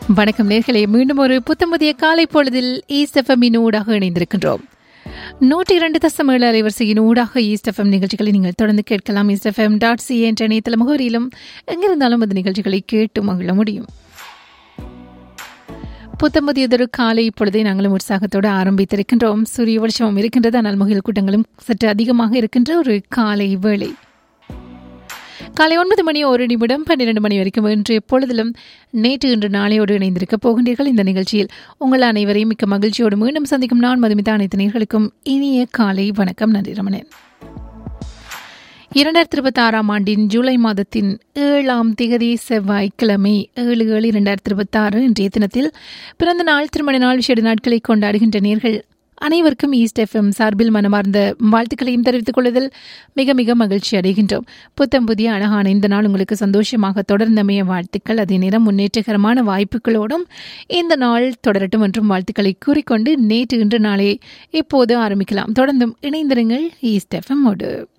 வணக்கம் நேர்களே மீண்டும் ஒரு புத்தமுதிய காலை பொழுதில் ஈஸ்ட் எஃப்எம்மின் ஊடாக இணைந்திருக்கின்றோம் நூற்றி இரண்டு தசம் ஏழு அலைவரிசையின் ஊடாக ஈஸ்ட் எஃப்எம் நிகழ்ச்சிகளை நீங்கள் தொடர்ந்து கேட்கலாம் ஈஸ்ட் எஃப்எம் டாட் சி என்ற இணையதள முகவரியிலும் எங்கிருந்தாலும் அந்த நிகழ்ச்சிகளை கேட்டு மகிழ முடியும் புத்தமுதியதொரு காலை பொழுதை நாங்களும் உற்சாகத்தோடு ஆரம்பித்திருக்கின்றோம் சூரிய வெளிச்சமும் இருக்கின்றது ஆனால் முகில் கூட்டங்களும் சற்று அதிகமாக இருக்கின்ற ஒரு காலை வேளை காலை ஒன்பது மணி ஒரு நிமிடம் பன்னிரண்டு மணி வரைக்கும் இன்று எப்பொழுதிலும் நேற்று இன்று நாளையோடு இணைந்திருக்க போகின்றீர்கள் இந்த நிகழ்ச்சியில் உங்கள் அனைவரையும் மிக்க மகிழ்ச்சியோடு மீண்டும் சந்திக்கும் நான் மதுமிதா அனைத்து நேர்களுக்கும் இனிய காலை வணக்கம் நன்றி ரமணன் இரண்டாயிரத்தி இருபத்தி ஆறாம் ஆண்டின் ஜூலை மாதத்தின் ஏழாம் திகதி செவ்வாய்க்கிழமை ஏழு ஏழு இரண்டாயிரத்தி இருபத்தி ஆறு இன்றைய தினத்தில் பிறந்த நாள் திருமண நாள் விசேட நாட்களை கொண்டாடுகின்ற நேர்கள் அனைவருக்கும் ஈஸ்ட் எஃப்எம் சார்பில் மனமார்ந்த வாழ்த்துக்களையும் தெரிவித்துக் கொள்வதில் மிக மிக மகிழ்ச்சி அடைகின்றோம் புத்தம் புதிய அழகான இந்த நாள் உங்களுக்கு சந்தோஷமாக தொடர்ந்தமைய வாழ்த்துக்கள் அதே நேரம் முன்னேற்றகரமான வாய்ப்புகளோடும் இந்த நாள் தொடரட்டும் என்றும் வாழ்த்துக்களை கூறிக்கொண்டு நேற்று இன்று நாளே இப்போது ஆரம்பிக்கலாம் தொடர்ந்தும் இணைந்திருங்கள் ஈஸ்ட் எஃப்எம்மோடு